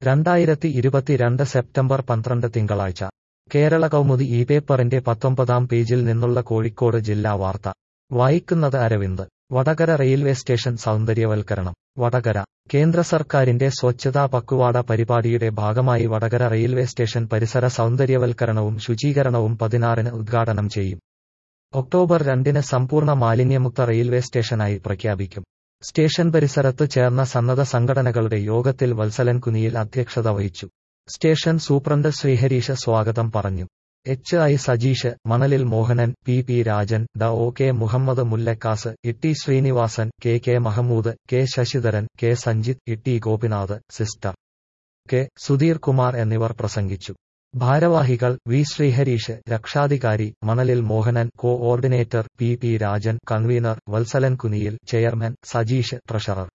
രണ്ടായിരത്തി ഇരുപത്തിരണ്ട് സെപ്റ്റംബർ പന്ത്രണ്ട് തിങ്കളാഴ്ച കേരള കൗമുദി ഈ പേപ്പറിന്റെ പത്തൊമ്പതാം പേജിൽ നിന്നുള്ള കോഴിക്കോട് ജില്ലാ വാർത്ത വായിക്കുന്നത് അരവിന്ദ് വടകര റെയിൽവേ സ്റ്റേഷൻ സൗന്ദര്യവൽക്കരണം വടകര കേന്ദ്ര സർക്കാരിന്റെ സ്വച്ഛതാ പക്കുവാട പരിപാടിയുടെ ഭാഗമായി വടകര റെയിൽവേ സ്റ്റേഷൻ പരിസര സൗന്ദര്യവൽക്കരണവും ശുചീകരണവും പതിനാറിന് ഉദ്ഘാടനം ചെയ്യും ഒക്ടോബർ രണ്ടിന് സമ്പൂർണ്ണ മാലിന്യമുക്ത റെയിൽവേ സ്റ്റേഷനായി പ്രഖ്യാപിക്കും സ്റ്റേഷൻ പരിസരത്ത് ചേർന്ന സന്നദ്ധ സംഘടനകളുടെ യോഗത്തിൽ വത്സലൻ കുനിയിൽ അധ്യക്ഷത വഹിച്ചു സ്റ്റേഷൻ സൂപ്രണ്ട് ശ്രീഹരീഷ് സ്വാഗതം പറഞ്ഞു H I Sajeesh Manalil Mohanan P P Rajan ഡ ഒ കെ മുഹമ്മദ് മുല്ലക്കാസ് Itty Sreenivasan K K Mahmood K Sasidharan K Sanjith Itty Gopinath sister K Sudheer Kumar എന്നിവർ പ്രസംഗിച്ചു ഭാരവാഹികൾ വി ശ്രീഹരീഷ് രക്ഷാധികാരി Manalil Mohanan coordinator P P Rajan convener Valsalan Kuniyil chairman Sajeesh treasurer